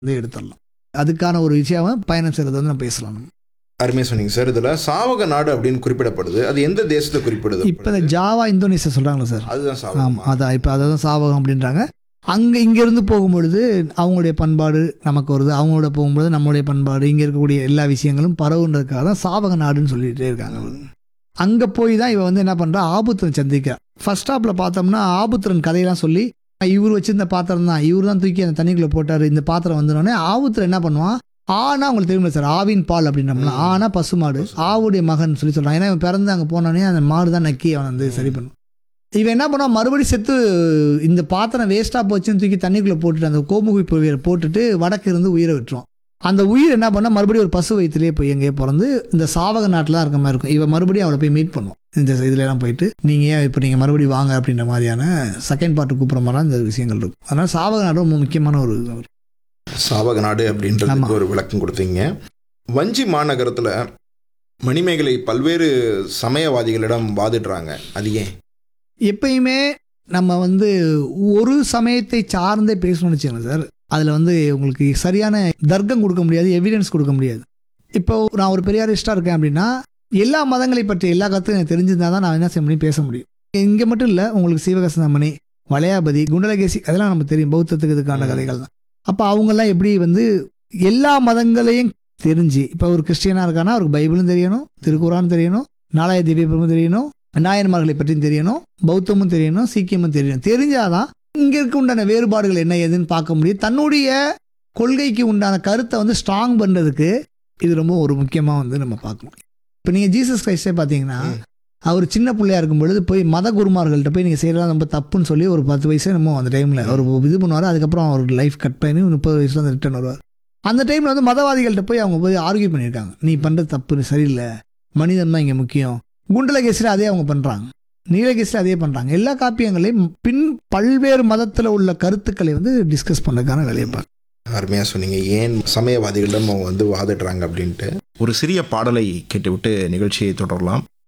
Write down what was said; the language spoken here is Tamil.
வந்து எடுத்துடலாம் அதுக்கான ஒரு விஷயம் பயணம் செய்கிறது வந்து நம்ம பேசலாம் நம்ம. அருமையாக சொன்னீங்க சார் இதில் சாவக நாடு அப்படின்னு குறிப்பிடப்படுது அது எந்த தேசத்தை குறிப்பிடுது இப்போ இந்த ஜாவா இந்தோனேசியா சொல்கிறாங்களா சார் அதுதான் ஆமாம் சாவகம் அதான் இப்போ அதை தான் சாவகம் அப்படின்றாங்க அங்கே இங்கேருந்து போகும்பொழுது அவங்களுடைய பண்பாடு நமக்கு வருது அவங்களோட போகும்பொழுது நம்மளுடைய பண்பாடு இங்கே இருக்கக்கூடிய எல்லா விஷயங்களும் பரவுன்றதுக்காக தான் சாவக நாடுன்னு சொல்லிகிட்டே இருக்காங்க அங்கே போய் தான் இவன் வந்து என்ன பண்ணுறா ஆபுத்திரன் சந்திக்கிறா ஃபர்ஸ்ட் ஸ்டாப்பில் பார்த்தோம்னா ஆபுத்திரன் கதையெல்லாம் சொல்லி இவர் வச்சிருந்த பாத்திரம் தான் இவர் தான் தூக்கி அந்த தண்ணிக்குள்ளே போட்டார் இந்த பாத்திரம் வந்தோடனே ஆபுத்திரன் என்ன பண்ணுவான் ஆனா உங்களுக்கு தெரியுமா சார் ஆவின் பால் அப்படின்றோம்ல ம். ஆனா பசுமாடு ஆவுடைய மகன் சொல்லி சொல்றான் ஏன்னா இவன் பிறந்து அங்கே போனோடனே அந்த மாடு தான் நக்கி அவன் வந்து சரி பண்ணும் இவன் என்ன பண்ணுவான் மறுபடியும் செத்து இந்த பாத்திரம் வேஸ்ட்டாக போச்சுன்னு தூக்கி தண்ணிக்குள்ளே போட்டுட்டு அந்த கோமுகி புவியரை போட்டுட்டு வடக்கு இருந்து உயிரை விட்டுருவான் அந்த உயிர் என்ன பண்ணால் மறுபடியும் ஒரு பசு வயிற்றுலேயே போய் எங்கேயோ பிறந்து இந்த சாவக நாட்டில் தான் இருக்க மாதிரி இருக்கும் இவன் மறுபடியும் அவளை போய் மீட் பண்ணுவோம் இந்த இதுலலாம் போயிட்டு நீங்கள் ஏன் இப்போ நீங்கள் மறுபடியும் வாங்க அப்படின்ற மாதிரியான செகண்ட் பார்ட்டு கூப்பிட்ற மாதிரி இந்த விஷயங்கள் இருக்கும் அதனால் சாவக நாடு ரொம்ப முக்கியமான ஒரு இது. சாவக நாடு அப்படின்றதுக்கு ஆமா. ஒரு விளக்கம் கொடுத்தீங்க வஞ்சி மாநகரத்தில் மணிமேகலை பல்வேறு சமயவாதிகளிடம் வாதிடுறாங்க அது ஏன் எப்பயுமே நம்ம வந்து ஒரு சமயத்தை சார்ந்தே பேசணும்னு வச்சுக்கோங்க சார் அதில் வந்து உங்களுக்கு சரியான தர்க்கம் கொடுக்க முடியாது எவிடன்ஸ் கொடுக்க முடியாது இப்போ நான் ஒரு பெரியாரிஸ்டாக இருக்கேன் அப்படின்னா எல்லா மதங்களை பற்றி எல்லா கருத்தும் எனக்கு தெரிஞ்சிருந்தா தான் நான் என்ன செய்ய முடியும் பேச முடியும் இங்கே மட்டும் இல்லை உங்களுக்கு சீவகசனமணி வளையாபதி குண்டலகேசி அதெல்லாம் நமக்கு தெரியும் பௌத்தத்துக்கு இதுக்கான ம். கதைகள் தான் அப்போ அவங்கெல்லாம் எப்படி வந்து எல்லா மதங்களையும் தெரிஞ்சு இப்போ ஒரு கிறிஸ்டியனாக இருக்கானா அவருக்கு பைபிளும் தெரியணும் திருக்குறான் தெரியணும் நாலாய திவ்யபுரமும் தெரியணும் நாயன்மார்களை பற்றியும் தெரியணும் பௌத்தமும் தெரியணும் சீக்கியமும் தெரியணும் தெரிஞ்சாதான் இங்கே இருக்க உண்டான வேறுபாடுகள் என்ன ஏதுன்னு பார்க்க முடியும் தன்னுடைய கொள்கைக்கு உண்டான கருத்தை வந்து ஸ்ட்ராங் பண்ணுறதுக்கு இது ரொம்ப ஒரு முக்கியமாக வந்து நம்ம பார்க்கணும் இப்போ நீங்கள் ஜீசஸ் கிரைஸ்டே பார்த்தீங்கன்னா ம். அவர் சின்ன பிள்ளையா இருக்கும் பொழுது போய் மத குருமார்கள்ட்ட போய் நீங்கள் செய்யலாம் ரொம்ப தப்புன்னு சொல்லி ஒரு பத்து வயசு என்னமோ அந்த டைமில் அவர் இது பண்ணுவார் அதுக்கப்புறம் அவர் லைஃப் கட் பண்ணி முப்பது வயசுல வந்து ரிட்டர்ன் வருவார் அந்த டைமில் வந்து மதவாதிகள்கிட்ட போய் அவங்க போய் ஆர்கியூ பண்ணியிருக்காங்க நீ பண்ணுறது தப்பு நீ சரியில்லை மனிதன் தான் இங்கே முக்கியம் குண்டலகேசில் அதே அவங்க பண்ணுறாங்க நீலகேசில் அதே பண்ணுறாங்க எல்லா காப்பியங்களையும் பின் பல்வேறு மதத்தில் உள்ள கருத்துக்களை வந்து டிஸ்கஸ் பண்ணுறதுக்கான வேலையை பார்க்க அருமையாக சொன்னீங்க ஏன் சமயவாதிகளிடம் அவங்க வந்து வாதிடுறாங்க அப்படின்ட்டு ஒரு சிறிய பாடலை கேட்டுவிட்டு நிகழ்ச்சியை தொடரலாம்